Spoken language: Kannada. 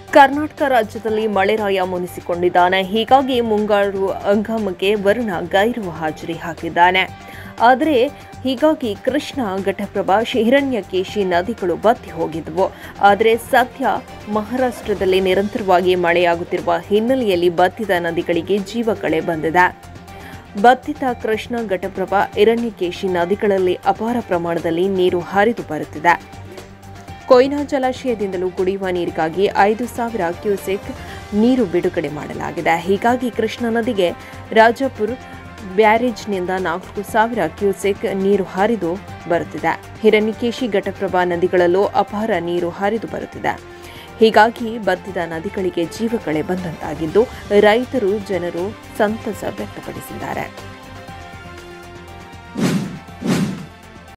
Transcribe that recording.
ಕರ್ನಾಟಕ ರಾಜ್ಯದಲ್ಲಿ ಮಳೆರಾಯ ಮುನಿಸಿಕೊಂಡಿದ್ದಾನೆ ಹೀಗಾಗಿ ಮುಂಗಾರು ಹಂಗಾಮಕ್ಕೆ ವರುಣ ಗೈರು ಹಾಜರಿ ಹಾಕಿದ್ದಾನೆ ಆದರೆ ಹೀಗಾಗಿ ಕೃಷ್ಣ ಘಟಪ್ರಭಾ ಹಿರಣ್ಯಕೇಶಿ ನದಿಗಳು ಬತ್ತಿ ಹೋಗಿದ್ದವು ಆದರೆ ಸದ್ಯ ಮಹಾರಾಷ್ಟ್ರದಲ್ಲಿ ನಿರಂತರವಾಗಿ ಮಳೆಯಾಗುತ್ತಿರುವ ಹಿನ್ನೆಲೆಯಲ್ಲಿ ಬತ್ತಿದ ನದಿಗಳಿಗೆ ಜೀವಕಳೆ ಬಂದಿದೆ ಬತ್ತಿತ ಕೃಷ್ಣ ಘಟಪ್ರಭಾ ಹಿರಣ್ಯಕೇಶಿ ನದಿಗಳಲ್ಲಿ ಅಪಾರ ಪ್ರಮಾಣದಲ್ಲಿ ನೀರು ಹರಿದು ಬರುತ್ತಿದೆ ಕೊಯ್ನಾ ಜಲಾಶಯದಿಂದಲೂ ಕುಡಿಯುವ ನೀರಿಗಾಗಿ ಐದು ಸಾವಿರ ಕ್ಯೂಸೆಕ್ ನೀರು ಬಿಡುಗಡೆ ಮಾಡಲಾಗಿದೆ ಹೀಗಾಗಿ ಕೃಷ್ಣ ನದಿಗೆ ರಾಜಾಪುರ್ ಬ್ಯಾರೇಜ್ನಿಂದ ನಾಲ್ಕು ಸಾವಿರ ಕ್ಯೂಸೆಕ್ ನೀರು ಹರಿದು ಬರುತ್ತಿದೆ ಹಿರಣ್ಯಕೇಶಿ ಘಟಪ್ರಭಾ ನದಿಗಳಲ್ಲೂ ಅಪಾರ ನೀರು ಹರಿದು ಬರುತ್ತಿದೆ ಹೀಗಾಗಿ ಬತ್ತಿದ ನದಿಗಳಿಗೆ ಜೀವಕಳೆ ಬಂದಂತಾಗಿದ್ದು ರೈತರು ಜನರು ಸಂತಸ ವ್ಯಕ್ತಪಡಿಸಿದ್ದಾರೆ